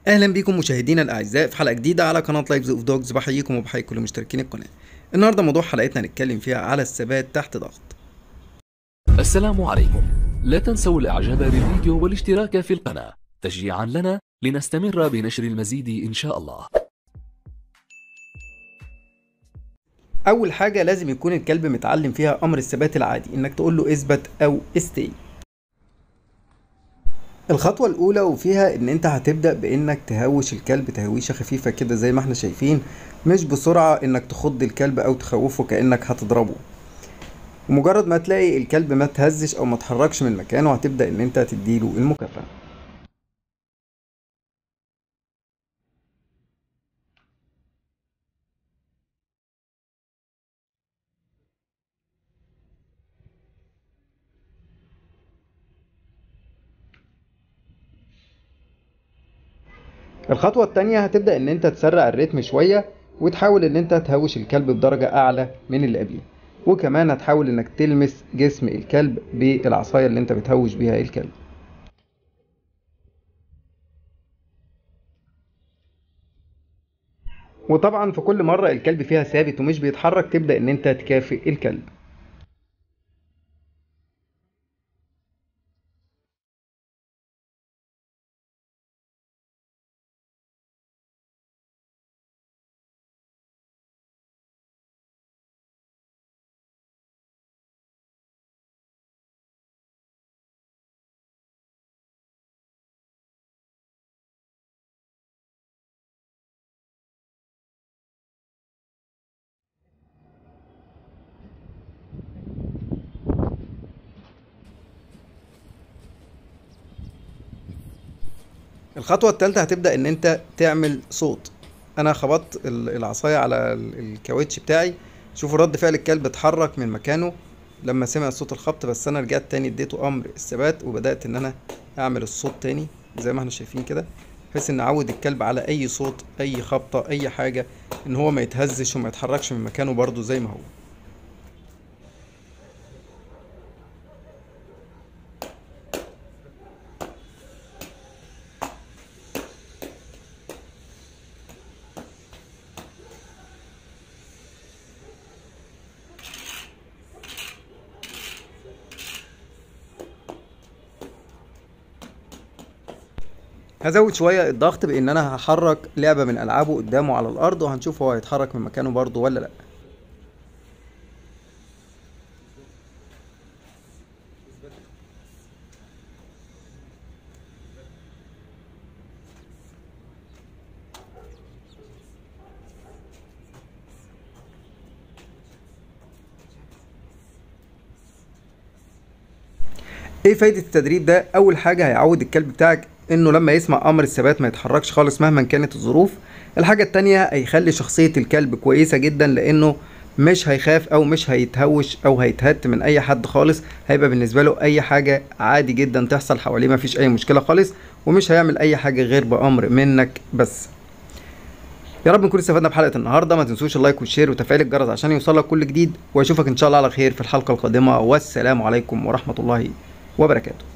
اهلا بيكم مشاهدينا الاعزاء في حلقه جديده على قناه لايفز اوف دوجز بحييكم وبحيي كل مشتركين القناه النهارده موضوع حلقتنا هنتكلم فيها على الثبات تحت ضغط السلام عليكم لا تنسوا الاعجاب بالفيديو والاشتراك في القناة تشجيعا لنا لنستمر بنشر المزيد ان شاء الله اول حاجه لازم يكون الكلب متعلم فيها امر الثبات العادي انك تقول له اثبت او استي الخطوة الأولى وفيها إن أنت هتبدأ بإنك تهوش الكلب تهويشة خفيفة كده زي ما احنا شايفين مش بسرعة إنك تخض الكلب أو تخوفه كأنك هتضربه ومجرد ما تلاقي الكلب ما تهزش أو ما تحركش من مكانه هتبدأ إن أنت تديله المكافأة الخطوة التانية هتبدأ إن أنت تسرع الريتم شوية وتحاول إن أنت تهوش الكلب بدرجة أعلى من اللي قبليه وكمان هتحاول إنك تلمس جسم الكلب بالعصاية اللي أنت بتهوش بيها الكلب وطبعا في كل مرة الكلب فيها ثابت ومش بيتحرك تبدأ إن أنت تكافئ الكلب الخطوة التالتة هتبدأ إن أنت تعمل صوت أنا خبطت ال- العصاية على ال- الكاوتش بتاعي شوفوا رد فعل الكلب اتحرك من مكانه لما سمع صوت الخبط بس أنا رجعت تاني اديته أمر الثبات وبدأت إن أنا أعمل الصوت تاني زي ما احنا شايفين كده بحيث إن أعود الكلب على أي صوت أي خبطة أي حاجة إن هو ما يتهزش وما يتحركش من مكانه برضه زي ما هو هزود شوية الضغط بإن أنا هحرك لعبة من ألعابه قدامه على الأرض وهنشوف هو هيتحرك من مكانه برضه ولا لأ ايه فايدة التدريب ده؟ أول حاجة هيعود الكلب بتاعك إنه لما يسمع أمر الثبات ما يتحركش خالص مهما كانت الظروف. الحاجة التانية هيخلي شخصية الكلب كويسة جدا لأنه مش هيخاف أو مش هيتهوش أو هيتهت من أي حد خالص، هيبقى بالنسبة له أي حاجة عادي جدا تحصل حواليه مفيش أي مشكلة خالص ومش هيعمل أي حاجة غير بأمر منك بس. يا رب نكون استفدنا بحلقة النهاردة ما تنسوش اللايك والشير وتفعيل الجرس عشان يوصلك كل جديد واشوفك ان شاء الله على خير في الحلقة القادمة والسلام عليكم ورحمة الله وبركاته